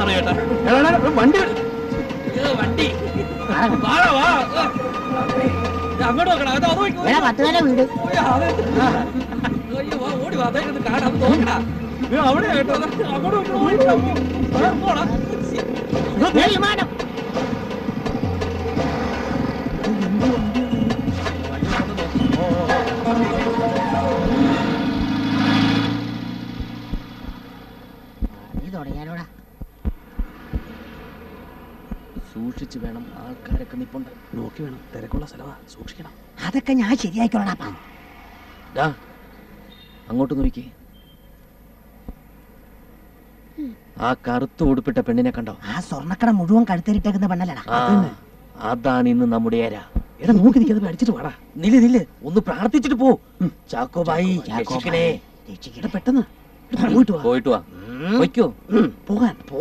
Sir ചേട്ടാ എടാ, എടാ, എടാ, വണ്ടി ഇത് വണ്ടി വാടാ വാ ഇത് അങ്ങോട്ട് നോക്കണം അത് അത് നോക്കി എടാ പത്ത് പേരെ വീട് അയ്യോ, അത് അയ്യോ, വാ, ഓടി വാ അതൊക്കെ കാണാം അത് നോക്കടാ ഇത് അവിടെയാ കേട്ടോ അങ്ങോട്ട് നോക്കി ഓടിക്കാ പോ. പോടാ ഏ, വിമാനം നീ തുടങ്ങിയാലോടാ സൂക്ഷിച്ചു വേണം ആൾക്കാരൊക്കെ നിപ്പുണ്ട് നോക്കി വേണം തിരക്കുള്ള സ്ഥലവാ സൂക്ഷിക്കണം അതൊക്കെ ഞാൻ ശരിയായിക്കോളാപ്പാ ഡാ അങ്ങോട്ട് നോക്കി ആ കറുത്ത് ഉടുപ്പിട്ട പെണ്ണിനെ കണ്ടോ ആ സ്വർണ്ണക്കട മുഴുവൻ കഴുത്തേരിട്ടേക്കുന്ന പെണ്ണല്ലടാ ആ അതാണ് ഇന്ന് നമ്മുടെ ഏര എടാ നോക്കി നിൽക്കാതെ അടിച്ചിട്ട് വാടാ നില്ല് നില്ല് ഒന്ന് പ്രാർത്ഥിച്ചിട്ട് പോ ചാക്കോബായി രക്ഷിക്കണേ എടാ പെട്ടെന്ന് എടാ, പോയിട്ട് വാ പോയിട്ട് വാ വയ്ക്കോ പോകാൻ പോ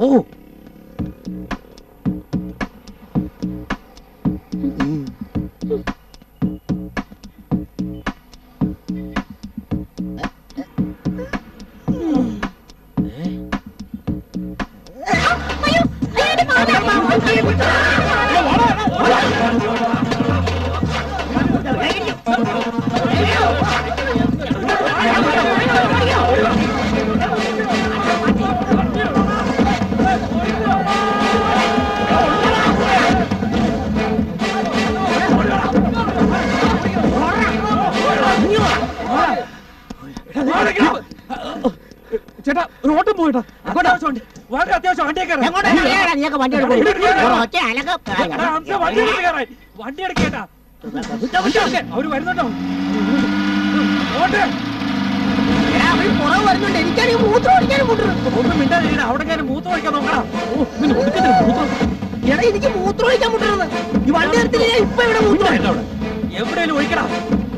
ചേട്ടാ ഒരു ഓട്ടം പോയിട്ടാ അത്യാവശ്യമുണ്ട് വളരെ അത്യാവശ്യം വണ്ടിയെ കയറാം എങ്ങോട്ടാ കളിയാടാ നീയൊക്കെ വണ്ടി എടുക്കും ഒറ്റ അലക്കം എടാ, അംശം വണ്ടി എടുത്ത് കയറാൻ. വണ്ടി എടുക്കേട്ടാ വണ്ടി എടുക്ക്. അവര് വരുന്നുണ്ടോ ഓട്ടെ എടാ, അവര് പുറകെ വരുന്നുണ്ട് എനിക്കാണെങ്കിൽ മൂത്രം ഒഴിക്കാനും മുട്ടുന്നു ഒന്നും മിണ്ടാതിരിക്കണ അവിടെ ഞാൻ മൂത്ത് വയ്ക്കാൻ നോക്കണം ഓ ഇവന് ഒടുക്കത്തിന് മൂത്രം എടാ എനിക്ക് മൂത്രം ഒഴിക്കാൻ മുട്ടുന്നത് ഈ വണ്ടി എടുത്തില്ല ഞാൻ ഇപ്പൊ ഇവിടെ മൂത്രം ഇല്ല അവിടെ എവിടെയും ഒഴിക്കണം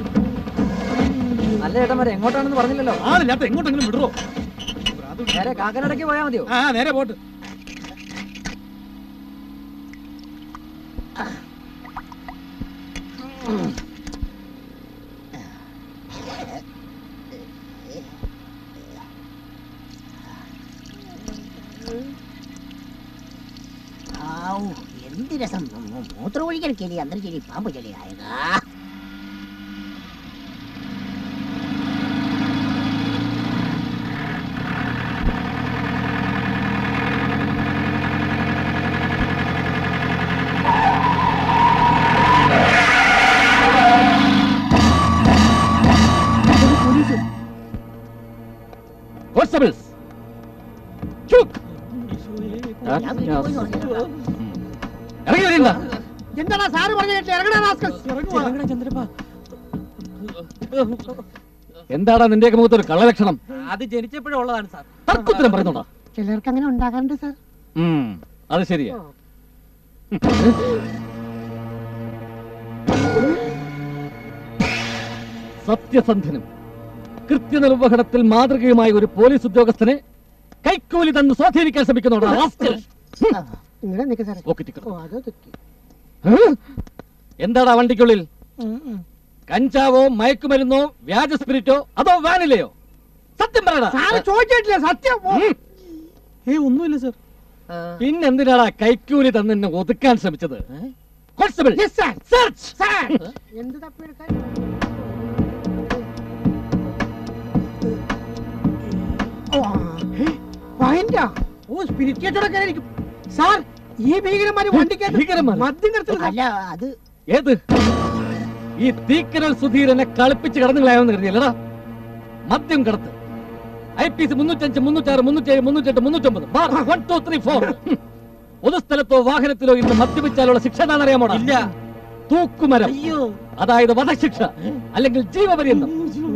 അല്ല ചേട്ടന്മാരെ എങ്ങോട്ടാണെന്ന് പറഞ്ഞില്ലല്ലോ ആളില്ലാത്ത എങ്ങോട്ടെങ്കിലും വിടുറോ നേരെ കാക്കനാടേക്ക് പോയാൽ മതിയോ ആ നേരെ പോട്ട് ആവൂ, എന്ത് രസം മൂത്രം ഒഴിക്കൽ ചെലി അന്തരം ചെലി പാമ്പ് ചെലി ആയതാ കോൺസ്റ്റബിൾസ് ഞാൻ വീട്ടിൽ പോയി നോക്കിയതാ. ഇറങ്ങി വരുന്ന എന്താടാ സാറ് പറഞ്ഞ കേട്ടില്ല ഇറങ്ങടാ റാസ്കൽ. എന്താടാ നിന്റെയൊക്കെ മുഖത്തൊരു കള്ളലക്ഷണം അത് ജനിച്ചപ്പോഴും ഉള്ളതാണ് സാർ തർക്കുത്തരം പറയുന്നോടാ ചിലർക്ക് അങ്ങനെ ഉണ്ടാകാറുണ്ട് സാർ ഉം, അത് ശരിയാ സത്യസന്ധനും കൃത്യനിർവഹണത്തിൽ മാതൃകയുമായ ഒരു പോലീസ് ഉദ്യോഗസ്ഥനെ കൈക്കൂലി തന്ന് സ്വാധീനിക്കാൻ ശ്രമിക്കുന്നോടാ rascal. ഇങ്ങനെ നിൽക്ക് സാറേ പോക്കറ്റിക്കർ. ഓ അത് തെറ്റി ഏ? എന്താടാ വണ്ടിക്കുള്ളിൽ കഞ്ചാവോ മയക്കുമരുന്നോ വ്യാജ സ്പിരിറ്റോ അതോ വാനിലയോ സത്യം പറയടാ സാറ് ചോദിച്ചിട്ടില്ല സത്യം ഓ. ഉം. ഏ ഒന്നുമില്ല സർ പിന്നെന്തിനാടാ കൈക്കൂലി തന്ന് എന്നെ ഒതുക്കാൻ ശ്രമിച്ചത് constable Yes, sir. Search sir എന്ത് തപ്പിയെടുക്കാൻ ഓ, ഏ, വൈൻഡാ? ഓ സ്പിരിറ്റ് കച്ചവടക്കാരായിരിക്കും സാർ ഈ ഭീകരന്മാര് വണ്ടിക്കകത്ത് ഭീകരന്മാര്? മദ്യം കടത്തുന്നു അല്ല അത് ഏത് ഈ തീക്കനൽ സുധീരനെ കളിപ്പിച്ച് കടന്നുകളായെന്ന് കരുതിയല്ലടാ മദ്യം കടത്ത് ഐ പി സി മുന്നൂറ്റഞ്ച് മുന്നൂറ്റാറ് മുന്നൂറ്റേഴ് മുന്നൂറ്റെട്ട് മുന്നൂറ്റൊമ്പത് bar one two three four പൊതുസ്ഥലത്തോ വാഹനത്തിലോ ഇന്ന് മദ്യപിച്ചാലുള്ള ശിക്ഷ എന്താണെന്നറിയാമോ ഇല്ല തൂക്കുമരം അയ്യോ അതായത് വധശിക്ഷ അല്ലെങ്കിൽ ജീവപര്യന്തം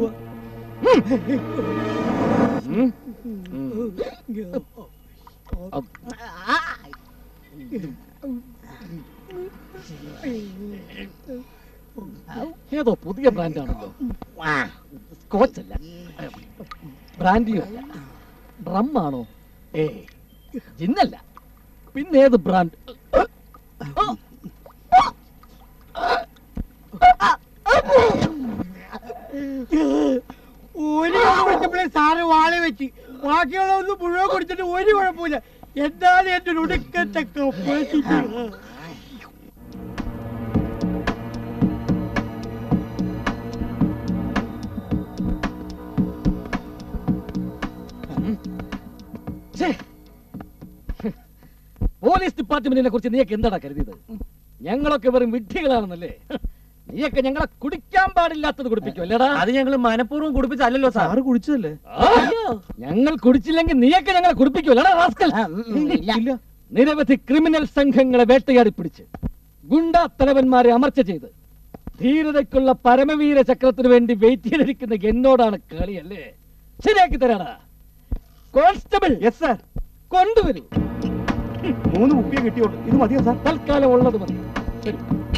ഉം. ഉം. ആ, ഏതോ പുതിയ ബ്രാൻഡാണല്ലോ ആ, സ്കോച്ച് അല്ല ബ്രാൻഡിയോ അല്ല റമ്മാണോ ഏ ജിന്നല്ല പിന്നെ ഏത് ബ്രാൻഡ് ഒരു കുടിച്ചപ്പോഴേ സാറ് വാള വെച്ച് ബാക്കിയുള്ളതൊന്നും മുഴുവൻ കുടിച്ചിട്ട് ഒരു കുഴപ്പമില്ല എന്താണ് എന്റെ ഒടുക്കത്തെ കപ്പാസിറ്റി ഛേ. പോലീസ് ഡിപ്പാർട്ട്മെന്റിനെ കുറിച്ച് നീയൊക്കെ എന്താടാ കരുതിയത് ഞങ്ങളൊക്കെ വെറും വിഡ്ഢികളാണെന്നല്ലേ നീയൊക്കെ ഞങ്ങളെ കുടിക്കാൻ പാടില്ലാത്തത് കുടിപ്പിക്കും അല്ലേടാ അത് ഞങ്ങൾ മനഃപൂർവ്വം കുടിപ്പിച്ചല്ലോ സാർ സാറ് കുടിച്ചതല്ലേ ആ, ഞങ്ങൾ കുടിച്ചില്ലെങ്കിൽ നീയൊക്കെ ഞങ്ങളെ കുടിപ്പിക്കുമല്ലടാ റാസ്കൽ ആ, ഉം, ഉം, ഇല്ല നിരവധി ക്രിമിനൽ സംഘങ്ങളെ വേട്ടയാടി പിടിച്ച് ഗുണ്ടാ തലവന്മാരെ അമർച്ച ചെയ്ത് ധീരതയ്ക്കുള്ള പരമവീര ചക്രത്തിന് വേണ്ടി വെയിറ്റ് ചെയ്തിരിക്കുന്ന എന്നോടാണ് കളിയല്ലേ ശരിയാക്കി തരാടാ കോൺസ്റ്റബിൾ യെസ് സാർ കൊണ്ടുവരൂ മൂന്ന് കുപ്പിയെ കിട്ടിയോളൂ ഇത് മതിയോ സാർ തൽക്കാലം ഉള്ളത് മതി ശരി.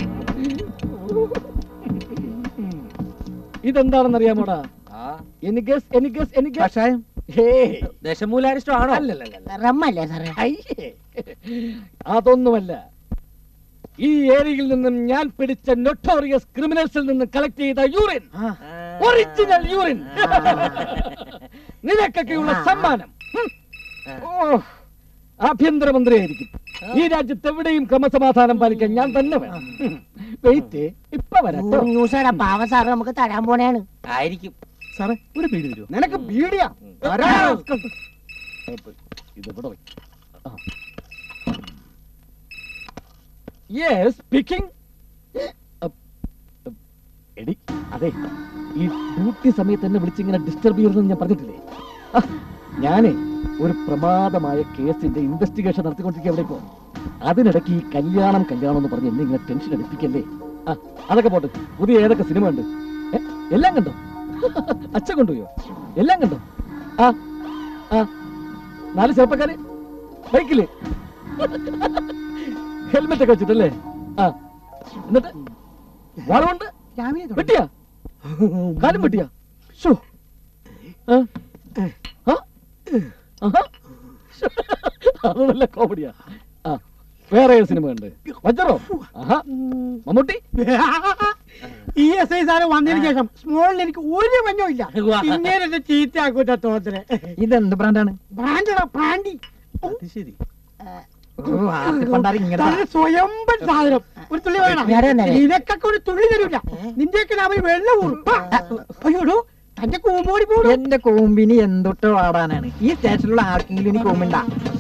ഇതെന്താണെന്ന് അറിയാമോടാ എനിക്ക് ഗസ് എനിക്ക് ഗസ് എനിക്ക് കഷായം ദശമൂലാരിഷ്ടം ആണോ അല്ലല്ല റമ്മല്ലേ സാറേ അയ്യേ അതൊന്നുമല്ല ഈ ഏരിയയിൽ നിന്നും ഞാൻ പിടിച്ച നൊട്ടോറിയസ് ക്രിമിനൽസിൽ നിന്ന് കളക്ട് ചെയ്ത യൂറിൻ ഒറിജിനൽ യൂറിൻ നിനക്കൊക്കെയുള്ള സമ്മാനം ഹും. ഓ ആഭ്യന്തരമന്ത്രിയായിരിക്കും ഈ രാജ്യത്ത് എവിടെയും ക്രമസമാധാനം പാലിക്കാൻ ഞാൻ തന്നെ വേണം വെയിറ്റ് ഇപ്പൊ വരട്ടോ ന്യൂസാടാ പാവ സാറ് നമുക്ക് തരാൻ പോണേണ് ആയിരിക്കും സാറേ ഒരു പീടി തരുമോ നിനക്ക് ബീഡിയാ ഇത് ഇവിടെ യെസ് സ്പീക്കിംഗ് എടി അതെ ഈ ഡ്യൂട്ടി സമയത്ത് എന്നെ വിളിച്ചിങ്ങനെ ഡിസ്റ്റർബ് ചെയ്യരുതെന്ന് ഞാൻ പറഞ്ഞിട്ടില്ലേ ആ, ഞാനേ ഒരു പ്രമാദമായ കേസിന്റെ ഇൻവെസ്റ്റിഗേഷൻ നടത്തിക്കൊണ്ടിരിക്കുക എവിടെ ഇപ്പോ അതിനിടയ്ക്ക് ഈ കല്യാണം കല്യാണം എന്ന് പറഞ്ഞ് എന്നെ ഇങ്ങനെ ടെൻഷൻ അടിപ്പിക്കല്ലേ ആ അതൊക്കെ പോട്ടെ പുതിയ ഏതൊക്കെ സിനിമ ഉണ്ട് ഏ, എല്ലാം കണ്ടോ അച്ഛൻ കൊണ്ടുപോയോ എല്ലാം കണ്ടോ ആ ആ നാല് ചെറുപ്പക്കാര് ബൈക്കില് ഹെൽമെറ്റ് ഒക്കെ വെച്ചിട്ടല്ലേ ആ എന്നിട്ട് വളവുണ്ട് രാവിലെ വെട്ടിയാ കാലും വെട്ടിയാ ഷോ ആ? ആ? ആഹാ. ശ്ശോ. അത് നല്ല കോമഡിയാ ആ വേറെ ഏത് സിനിമ ഉണ്ട് വജ്രോ ആഹാ മമ്മൂട്ടി ഇ എസ് ഐ സാറ് വന്നതിന് ശേഷം സ്മോളിൽ എനിക്ക് ഒരു മഞ്ഞവും ഇല്ല ഉവ്വ. ഇങ്ങനെ ചീത്തയാക്കൂറ്റ തോന്നല് ഇതെന്ത് ബ്രാൻഡാണ് ബ്രാൻഡാ ബ്രാൻഡി ശരി നല്ല സ്വയംഭൻ സാധനം ഒരു തുള്ളി വേണം നേരെ, നേരെ. നിനക്കൊക്കെ ഒരു തുള്ളി തരൂല നിന്റെയൊക്കെ നാമ വെള്ളം ഊറും അയ്യോടോ തന്റെ കൂമ്പോടി പോടും എന്റെ കൂമ്പിനി എന്തൊട്ട് പാടാനാണ് ഈ സ്റ്റേഷനിലുള്ള ആർക്കെങ്കിലും ഇനി കൂമ്പുണ്ട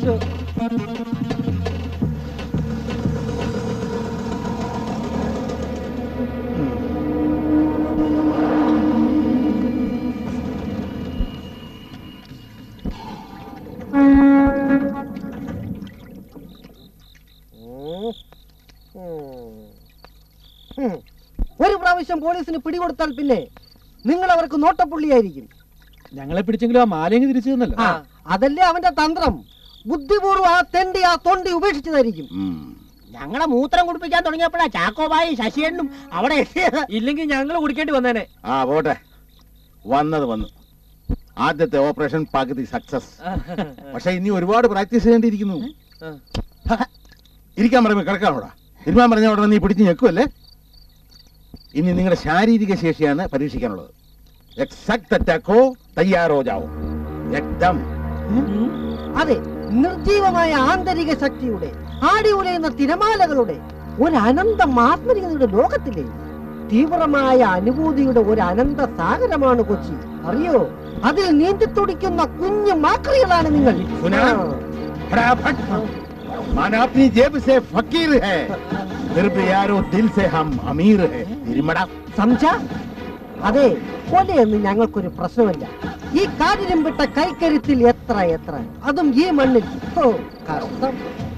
ഒരു പ്രാവശ്യം പോലീസിന് പിടികൊടുത്താൽ പിന്നെ നിങ്ങൾ അവർക്ക് നോട്ടപ്പുള്ളിയായിരിക്കും ഞങ്ങളെ പിടിച്ചെങ്കിലും ആ മാലയെങ്കിൽ തിരിച്ചു തന്നല്ലോ ആ അതല്ലേ അവന്റെ തന്ത്രം ബുദ്ധിപൂർവ്വം ആ തെണ്ടി ആ തൊണ്ടി ഉപേക്ഷിച്ചതായിരിക്കും ഞങ്ങളെ മൂത്രം കുടിപ്പിക്കാൻ തുടങ്ങിയപ്പോഴാ ചാക്കോബായും ശശിയണ്ണും അവിടെ എത്തിയത് ഇല്ലെങ്കിൽ ഞങ്ങൾ കുടിക്കേണ്ടി വന്നേനെ ആ പോട്ടെ വന്നത് വന്നു ആദ്യത്തെ ഓപ്പറേഷൻ പകുതി സക്സസ് പക്ഷെ ഇനി ഒരുപാട് പ്രാക്ടീസ് ചെയ്യേണ്ടിയിരിക്കുന്നു ഹ, ഇരിക്കാൻ പറയുമ്പോ കിടക്കാനോടാ തിരുമാൻ പറഞ്ഞ ഉടനെ നീ പിടിച്ച് ഞെക്കുമല്ലേ ഇനി നിങ്ങളുടെ ശാരീരിക ശേഷിയാണ് പരീക്ഷിക്കാനുള്ളത് എക്സാക്ട് അറ്റാക്കോ തയ്യാറോ ജാവോ എക്ദം അതെ നിർജീവമായ ആന്തരിക ശക്തിയുടെ ആടി ഉലയുന്ന തിരമാലകളുടെ ഒരു അനന്ത മാത്മരികതയുടെ ലോകത്തിലെ തീവ്രമായ അനുഭൂതിയുടെ ഒരു അനന്ത സാഗരമാണ് കൊച്ചി അറിയോ അതിൽ നീന്തി തുടിക്കുന്ന കുഞ്ഞു മാക്രികളാണ് നിങ്ങൾ സുനാ? ആ. फटाफट माना अपनी जेब से फकीर है फिर भी यारो दिल से हम अमीर है തിരുമടാ സംശ അതെ കൊലയൊന്നും ഞങ്ങൾക്കൊരു പ്രശ്നമല്ല ഈ കാര്യം വിട്ട കൈക്കരുത്തിൽ എത്ര എത്ര അതും ഈ മണ്ണിൽ ഓ കഷ്ടം